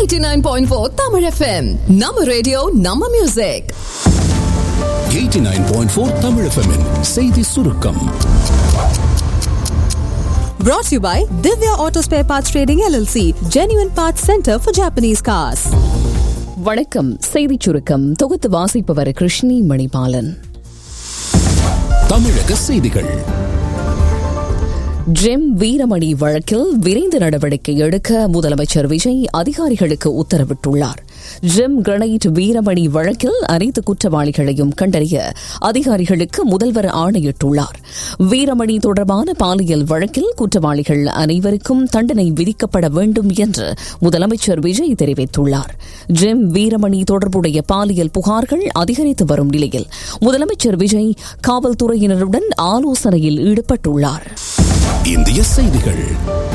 89.4 Tamil FM நம்ம radio நம்ம music 89.4 Tamil FM -இன் செய்தி சுருக்கம் Brought to you by Divya Auto Spare Parts Trading LLC, Genuine Parts Center for Japanese Cars. வணக்கம் செய்திச் சுருக்கம் தொகுத்து வாசிப்பவர் கிருஷ்ணி மணிபாலன் தமிழக செய்திகள் ஜெம் வீரமணி வழக்கில் விரைந்து நடவடிக்கை எடுக்க முதலமைச்சர் விஜய் அதிகாரிகளுக்கு உத்தரவிட்டுள்ளார் ஜெம் கிரனைட் வீரமணி வழக்கில் அனைத்து குற்றவாளிகளையும் கண்டறிய அதிகாரிகளுக்கு முதல்வர் ஆணையிட்டுள்ளார் வீரமணி தொடர்பான பாலியல் வழக்கில் குற்றவாளிகள் அனைவருக்கும் தண்டனை விதிக்கப்பட வேண்டும் என்று முதலமைச்சர் விஜய் தெரிவித்துள்ளார் ஜெம் வீரமணி தொடர்புடைய பாலியல் புகார்கள் அதிகரித்து வரும் நிலையில் முதலமைச்சர் விஜய் காவல்துறையினருடன் ஆலோசனையில் ஈடுபட்டுள்ளார் இந்திய செய்திகள்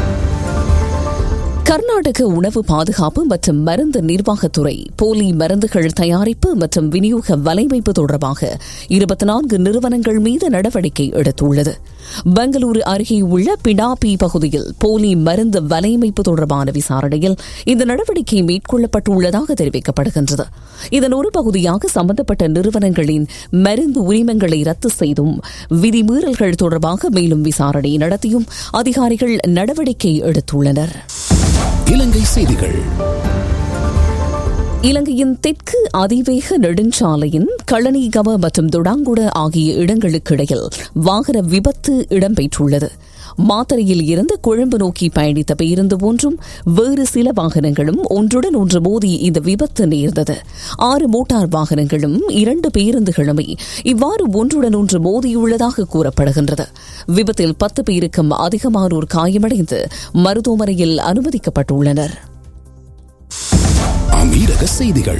கர்நாடக உணவு பாதுகாப்பு மற்றும் மருந்து நிர்வாகத்துறை போலி மருந்துகள் தயாரிப்பு மற்றும் விநியோக வலைமைப்பு தொடர்பாக இருபத்தி நான்கு நிறுவனங்கள் மீது நடவடிக்கை எடுத்துள்ளது பெங்களூரு அருகே உள்ள பிடாபி பகுதியில் போலி மருந்து வலைமைப்பு தொடர்பான விசாரணையில் இந்த நடவடிக்கை மேற்கொள்ளப்பட்டுள்ளதாக தெரிவிக்கப்படுகின்றது இதன் ஒரு பகுதியாக சம்பந்தப்பட்ட நிறுவனங்களின் மருந்து உரிமங்களை ரத்து செய்தும் விதிமீறல்கள் தொடர்பாக மேலும் விசாரணை நடத்தியும் அதிகாரிகள் நடவடிக்கை எடுத்துள்ளனர் இலங்கை செய்திகள் இலங்கையின் தெற்கு அதிவேக நெடுஞ்சாலையின் களனிகம மற்றும் துடாங்குட ஆகிய இடங்களுக்கு இடையில் வாகன விபத்து இடம்பெற்றுள்ளது மாத்தறையில் இருந்து கொழும்பு நோக்கி பயணித்த பேருந்து ஒன்றும் வேறு சில வாகனங்களும் ஒன்றுடன் ஒன்று மோதி இந்த விபத்து நேர்ந்தது ஆறு மோட்டார் வாகனங்களும் இரண்டு பேருந்துகளுமே இவ்வாறு ஒன்றுடன் ஒன்று மோதியுள்ளதாக கூறப்படுகின்றது விபத்தில் பத்து பேருக்கும் அதிகமானோர் காயமடைந்து மருத்துவமனையில் அனுமதிக்கப்பட்டுள்ளனர் அமீரக செய்திகள்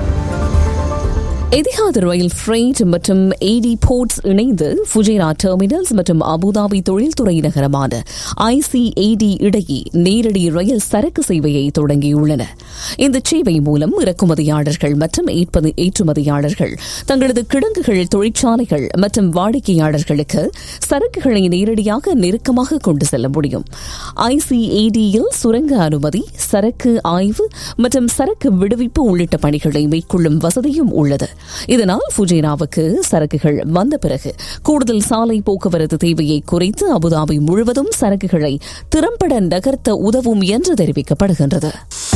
எதிஹாத் ரயில் ஃப்ரைட் மற்றும் ஏடி போர்ட்ஸ் இணைந்து ஃபுஜேரா டெர்மினல்ஸ் மற்றும் அபுதாபி தொழில்துறை நகரமான ஐசிஏடி இடையே நேரடி ரயில் சரக்கு சேவையை தொடங்கியுள்ளன இந்த சேவை மூலம் இறக்குமதியாளர்கள் மற்றும் ஏற்றுமதியாளர்கள் தங்களது கிடங்குகள் தொழிற்சாலைகள் மற்றும் வாடிக்கையாளர்களுக்கு சரக்குகளை நேரடியாக நெருக்கமாக கொண்டு செல்ல முடியும் ஐசிஏடியில் சுரங்க அனுமதி சரக்கு ஆய்வு மற்றும் சரக்கு விடுவிப்பு உள்ளிட்ட பணிகளை மேற்கொள்ளும் வசதியும் உள்ளது இதனால் ஃபுஜேராவுக்கு சரக்குகள் வந்த பிறகு கூடுதல் சாலை போக்குவரத்து தேவையை குறைத்து அபுதாபி முழுவதும் சரக்குகளை திறம்பட நகர்த்த உதவும் என்று தெரிவிக்கப்படுகின்றது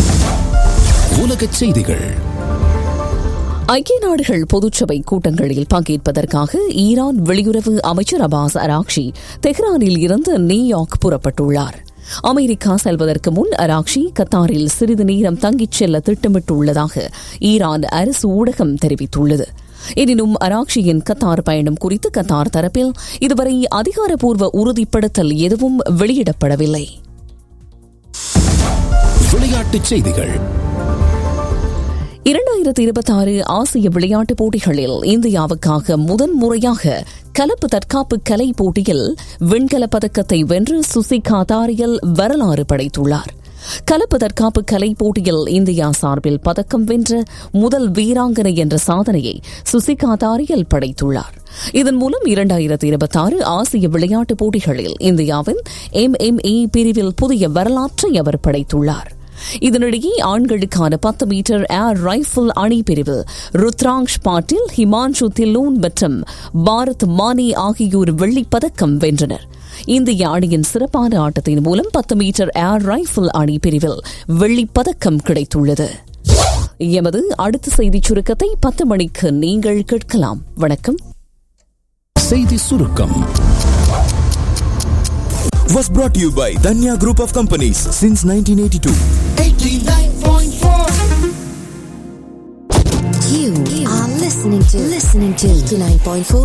உலகச் செய்திகள் ஐக்கிய நாடுகள் பொதுச்சபை கூட்டங்களில் பங்கேற்பதற்காக ஈரான் வெளியுறவு அமைச்சர் அபாஸ் அராக்ஷி தெஹ்ரானில் இருந்து நியூயார்க் புறப்பட்டுள்ளார் அமெரிக்கா செல்வதற்கு முன் அராக்ஷி கத்தாரில் சிறிது நேரம் தங்கிச் செல்ல திட்டமிட்டுள்ளதாக ஈரான் அரசு ஊடகம் தெரிவித்துள்ளது எனினும் அராக்ஷியின் கத்தார் பயணம் குறித்து கத்தார் தரப்பில் இதுவரை அதிகாரப்பூர்வ உறுதிப்படுத்தல் எதுவும் வெளியிடப்படவில்லை விளையாட்டுச் செய்திகள் இரண்டாயிரத்தி இருபத்தி ஆறு ஆசிய விளையாட்டுப் போட்டிகளில் இந்தியாவுக்காக முதன்முறையாக கலப்பு தற்காப்பு கலை போட்டியில் வெண்கலப் பதக்கத்தை வென்று சுசிகா தாரியல் வரலாறு படைத்துள்ளார் கலப்பு தற்காப்பு கலை போட்டியில் இந்தியா சார்பில் பதக்கம் வென்ற முதல் வீராங்கனை என்ற சாதனையை சுசிகா தாரியல் படைத்துள்ளார் இதன் மூலம் இரண்டாயிரத்தி இருபத்தி ஆறு ஆசிய விளையாட்டுப் போட்டிகளில் இந்தியாவின் எம் எம் ஏ பிரிவில் புதிய வரலாற்றை அவர் படைத்துள்ளார் இதனிடையே ஆண்களுக்கான பத்து மீட்டர் ஏர் ரைபிள் அணி பிரிவில் ருத்ராங்ஷ் பாட்டில் ஹிமான்ஷு தில்லூன் மற்றும் பாரத் மானி ஆகியோர் வெள்ளிப்பதக்கம் வென்றனர் இந்திய அணியின் சிறப்பான ஆட்டத்தின் மூலம் பத்து மீட்டர் ஏர் ரைபிள் அணி பிரிவில் வெள்ளிப்பதக்கம் கிடைத்துள்ளது எமது அடுத்த செய்திச் சுருக்கத்தை பத்து மணிக்கு நீங்கள் கேட்கலாம் வணக்கம் செய்தி சுருக்கம் was brought to you by Danya Group of Companies since 1982. You are listening to listening to 89.4